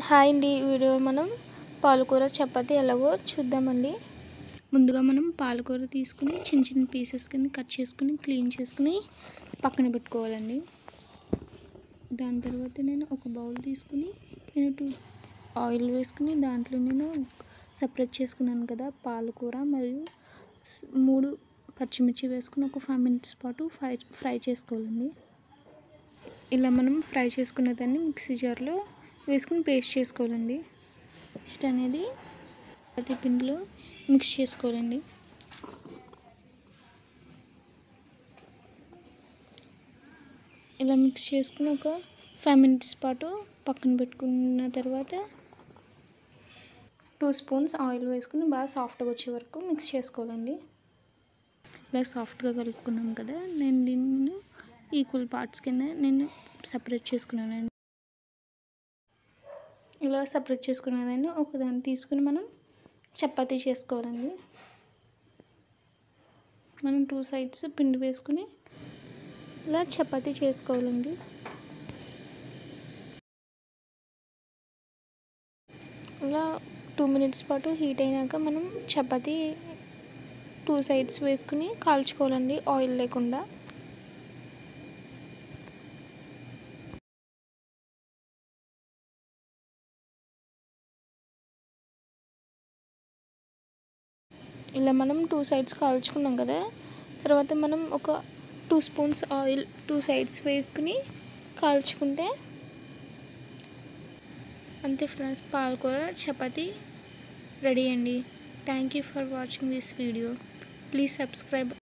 hi అండి ఈ video మనం పాలకూర చపాతీ ఎలాగో చూద్దామండి ముందుగా మనం పాలకూర తీసుకుని చిన్న చిన్న పీసెస్ కింద కట్ చేసుకుని క్లీన్ చేసుకుని పక్కన పెట్టుకోవాలండి దాని తర్వాత నేను ఒక బౌల్ తీసుకుని నేను టూ ఆయిల్ వేసుకుని దాంట్లో నేను సపరేట్ చేసుకున్నాను కదా పాలకూర మరియు స్- మూడు పచ్చిమిర్చి వేసుకుని ఒక ఫైవ్ మినిట్స్ పాటు ఫ్రై ఫ్రై చేసుకోవాలండి ఇలా మనం ఫ్రై చేసుకున్న దాన్ని మిక్సీ జార్లో వేసుకుని పేస్ట్ చేసుకోవాలండి నెక్స్ట్ అనేది ప్రతి పిండిలో మిక్స్ చేసుకోవాలండి ఇలా మిక్స్ చేసుకుని ఒక ఫైవ్ మినిట్స్ పాటు పక్కన పెట్టుకున్న తర్వాత టూ స్పూన్స్ ఆయిల్ వేసుకుని బాగా సాఫ్ట్గా వచ్చే వరకు మిక్స్ చేసుకోవాలండి ఇలా సాఫ్ట్గా కలుపుకున్నాం కదా నేను దీన్ని ఈక్వల్ పార్ట్స్ కింద నేను సపరేట్ చేసుకున్నానండి ఇలా సపరేట్ చేసుకున్నదాన్ని ఒకదాన్ని తీసుకుని మనం చపాతీ చేసుకోవాలండి మనం టూ సైడ్స్ పిండి వేసుకుని ఇలా చపాతీ చేసుకోవాలండి ఇలా టూ మినిట్స్ పాటు హీట్ అయినాక మనం చపాతీ టూ సైడ్స్ వేసుకుని కాల్చుకోవాలండి ఆయిల్ లేకుండా ఇలా మనం టూ సైడ్స్ కాల్చుకున్నాం కదా తర్వాత మనం ఒక two spoons oil two sides వేసుకుని కాల్చుకుంటే అంతే ఫ్రెండ్స్ పాలకూర చపాతీ రెడీ అండి thank you for watching this video please subscribe